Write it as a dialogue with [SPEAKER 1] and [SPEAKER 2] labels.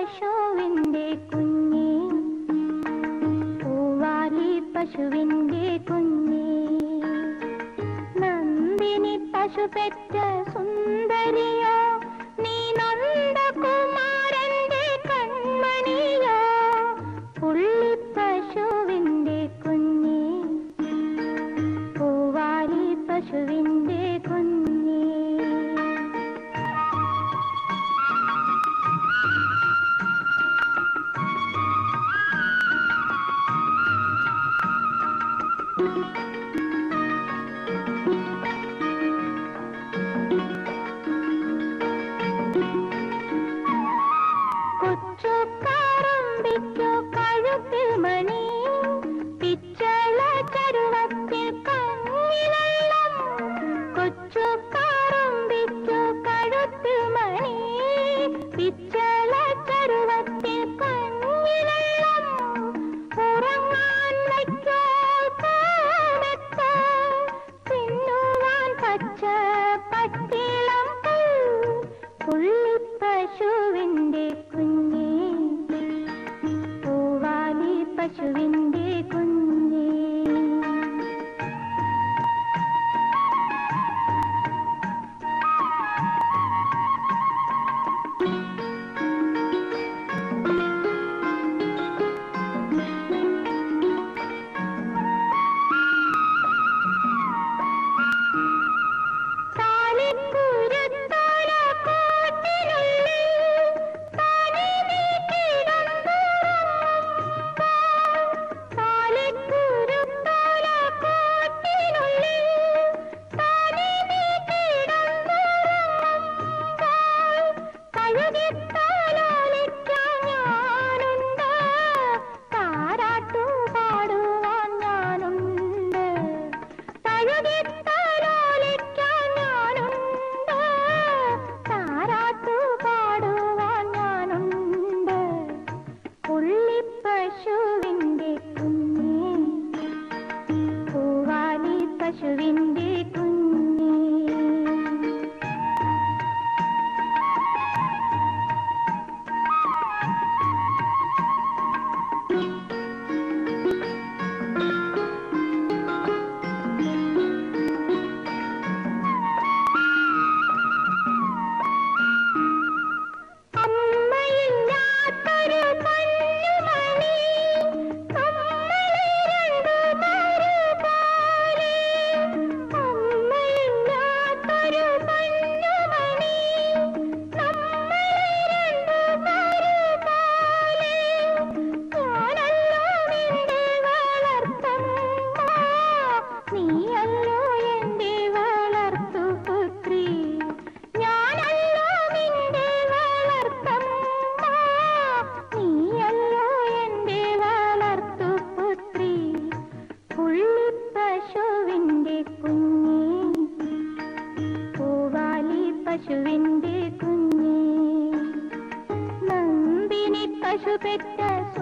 [SPEAKER 1] പശുവിന്റെ കുഞ്ഞേ പൂവാലി പശുവിന്റെ കുഞ്ഞേ നന്ദിനി പശു പെറ്റ സുന്ദരിയോ നീ നന്ദകുമാരന്റെ കൺമണിയോ പുള്ളി പശുവിന്റെ കുഞ്ഞേ പൂവാലി പശുവിന്റെ കുഞ്ഞേ കൊച്ചു കാറമ്പിക്കു കഴുത്തിൽ മണി പിച്ചള ചരുവത്തിൽ കണ്ണിലെല്ലാം കൊച്ചു കാറമ്പിക്കു കഴുത്തിൽ മണി പിച്ചള ചരുവത്തിൽ കണ്ണിലെല്ലാം ഉറങ്ങാൻ വയ്ക്കോ കാലത്ത് തിന്നുവാൻ പച്ച പട്ടിളം പുള്ളിപ്പശുവിന്റെ കുഞ്ഞേ പൂവാലി പശുവിന്റെ കുഞ്ഞേ താലിക്കുരുത്തോല കൂട്ടിനുള്ളിൽ താനേ നീ കിടന്നുറങ്ങുമ്പോൾ താലിക്കുരുത്തോല കൂട്ടിനുള്ളിൽ താനേ നീ കിടന്നുറങ്ങുമ്പോൾ കഴുകിത്താലോലിക്കാൻ ഞാനുണ്ട് താരാട്ടു പാടുവാൻ ഞാനുണ്ട് തഴുകിത്താലോലിക്കാൻ ഞാനുണ്ട് താരാട്ടു പാടുവാൻ ഞാനുണ്ട് പുള്ളിപ്പശുവിന്റെ കുഞ്ഞേ പൂവാലി പശുവിന്റെ കുഞ്ഞേ അമ്മയില്ലാത്തൊരു കണ്ണുമണി കമ്മലിരണ്ടു മറുപോലെ അമ്മയില്ലാത്തൊരു കണ്ണുമണി കമ്മലിരണ്ടു മറുപോലെ ഞാനല്ലോ നിന്റെ വളർത്തമ്മ നീയല്ലോ എന്റെ വളർത്തു പുത്രി ഞാനല്ലോ നിന്റെ വളർത്തമ്മ നീയല്ലോ എന്റെ വളർത്തു പുത്രി പുള്ളിപ്പശുവിന്റെ കുഞ്ഞേ പൂവാലി പശുവിന്റെ കുഞ്ഞേ നന്ദിനി പശു പെറ്റ